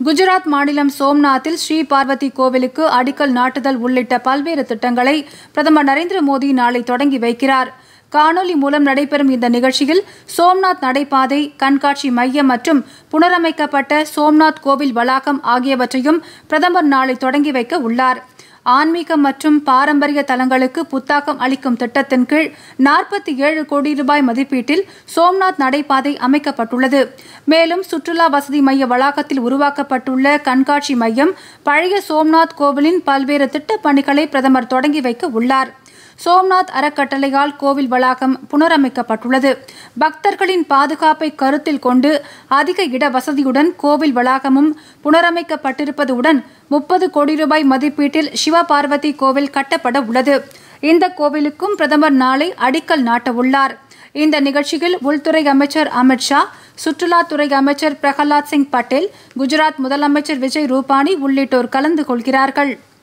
குஜராத் மாநிலம் சோம்நாத்தில் ஸ்ரீ பார்வதி கோவிலுக்கு அடிக்கல் நாட்டுதல் உள்ளிட்ட பல்வேறு திட்டங்களை பிரதமர் நரேந்திர மோடி நாளை தொடங்கி வைக்கிறார் காணொலி மூலம் நடைபெறும் இந்த நிகழ்ச்சியில் சோம்நாத் நடைபாதை கண்காட்சி மையம் மற்றும் புனரமைக்கப்பட்ட சோம்நாத் கோவில் வளாகம் ஆகியவற்றையும் பிரதமர் நாளை தொடங்கி வைக்க உள்ளார் ஆன்மீகம் மற்றும் பாரம்பரிய தலங்களுக்கு புத்தாக்கம் அளிக்கும் திட்டத்தின் கீழ் நாற்பத்தி ஏழு கோடி ரூபாய் மதிப்பீட்டில் சோம்நாத் நடைபாதை அமைக்கப்பட்டுள்ளது மேலும் சுற்றுலா வசதி மைய வளாகத்தில் உருவாக்கப்பட்டுள்ள கண்காட்சி மையம் பழைய சோம்நாத் கோவிலின் பல்வேறு திட்டப் பணிகளை பிரதமர் தொடங்கி வைக்க உள்ளார் சோம்நாத் அறக்கட்டளையால் கோவில் வளாகம் புனரமைக்கப்பட்டுள்ளது பக்தர்களின் பாதுகாப்பை கருத்தில் கொண்டு அதிக இட வசதியுடன் கோவில் வளாகமும் புனரமைக்கப்பட்டிருப்பதுடன் முப்பது கோடி ரூபாய் மதிப்பீட்டில் சிவபார்வதி கோவில் கட்டப்பட உள்ளது இந்த கோவிலுக்கும் பிரதமர் நாளை அடிக்கல் நாட்ட உள்ளார் இந்த நிகழ்ச்சியில் உள்துறை அமைச்சர் அமித்ஷா சுற்றுலாத்துறை அமைச்சர் பிரகலாத் சிங் பட்டேல் குஜராத் முதலமைச்சர் விஜய் ரூபானி உள்ளிட்டோர் கலந்து கொள்கிறார்கள்